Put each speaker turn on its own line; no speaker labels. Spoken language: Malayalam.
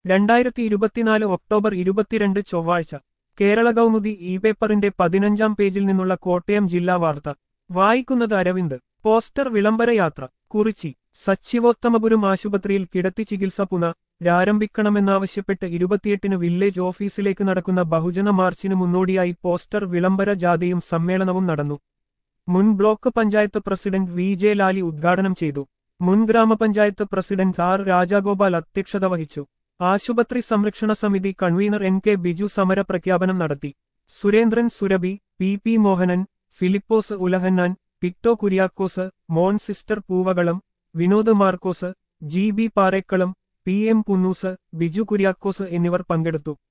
രണ്ടായിരത്തി ഇരുപത്തിനാല് ഒക്ടോബർ ഇരുപത്തിരണ്ട് ചൊവ്വാഴ്ച കേരള കൗമുദി ഇ പേപ്പറിന്റെ പതിനഞ്ചാം പേജിൽ നിന്നുള്ള കോട്ടയം ജില്ലാ വാർത്ത വായിക്കുന്നത് അരവിന്ദ് പോസ്റ്റർ വിളംബര യാത്ര കുറിച്ചി സച്ചിവോത്തമപുരം ആശുപത്രിയിൽ കിടത്തി ചികിത്സ പുനരാരംഭിക്കണമെന്നാവശ്യപ്പെട്ട് ഇരുപത്തിയെട്ടിന് വില്ലേജ് ഓഫീസിലേക്ക് നടക്കുന്ന ബഹുജന മാർച്ചിന് മുന്നോടിയായി പോസ്റ്റർ വിളംബര ജാഥയും സമ്മേളനവും നടന്നു മുൻ block panchayat president V J Lali ഉദ്ഘാടനം ചെയ്തു മുൻ ഗ്രാമപഞ്ചായത്ത് പ്രസിഡന്റ് ആർ രാജഗോപാൽ അധ്യക്ഷത വഹിച്ചു ആശുപത്രി സംരക്ഷണ സമിതി കൺവീനർ എൻ കെ ബിജു സമര പ്രഖ്യാപനം നടത്തി സുരേന്ദ്രൻ സുരഭി പി പി മോഹനൻ ഫിലിപ്പോസ് ഉലഹന്നാൻ പിക്ടോ കുര്യാക്കോസ് മോൺ sister Poovakalam Vinod Markose G B Parekkalam P M Punnoose Biju Kuriakose എന്നിവർ പങ്കെടുത്തു